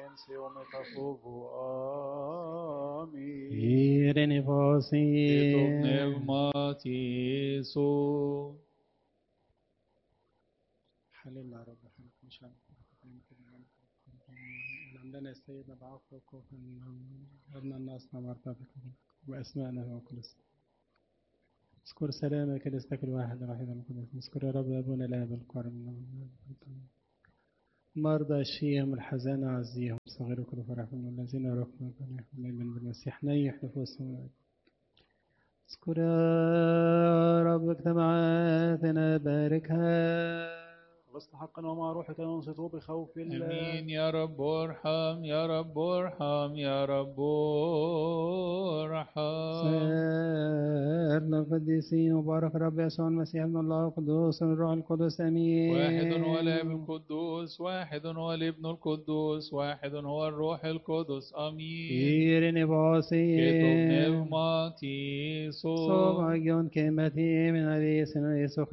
se ometafovo. Amin. Irene Eto vosi. pneumatisu. حللنا يا رب حللنا إن شاء الله عندنا سيدنا بعفوك وابن الناس مرتبك وأسمائنا وكل اسم اذكر سلامك لستك الواحد الوحيد القدس اذكر يا رب أبونا الآب الكرم مرضى الشيم الحزانة عزيهم صغير كل فرحهم والذين ركبوا من بالمسيح نيح نفوسهم اذكر يا رب اجتماعاتنا باركها لست حقا ومع روحك ننصت بخوف الله امين يا رب ارحم يا رب ارحم يا رب ارحم سيرنا القديسين وبارك رب يسوع المسيح ابن الله القدوس الروح القدس امين واحد هو الاب القدوس واحد هو الابن القدوس واحد هو الروح القدس امين إيرين باسي كتب نغماتي صوم عجون كلمتي من أبي سنة يسوع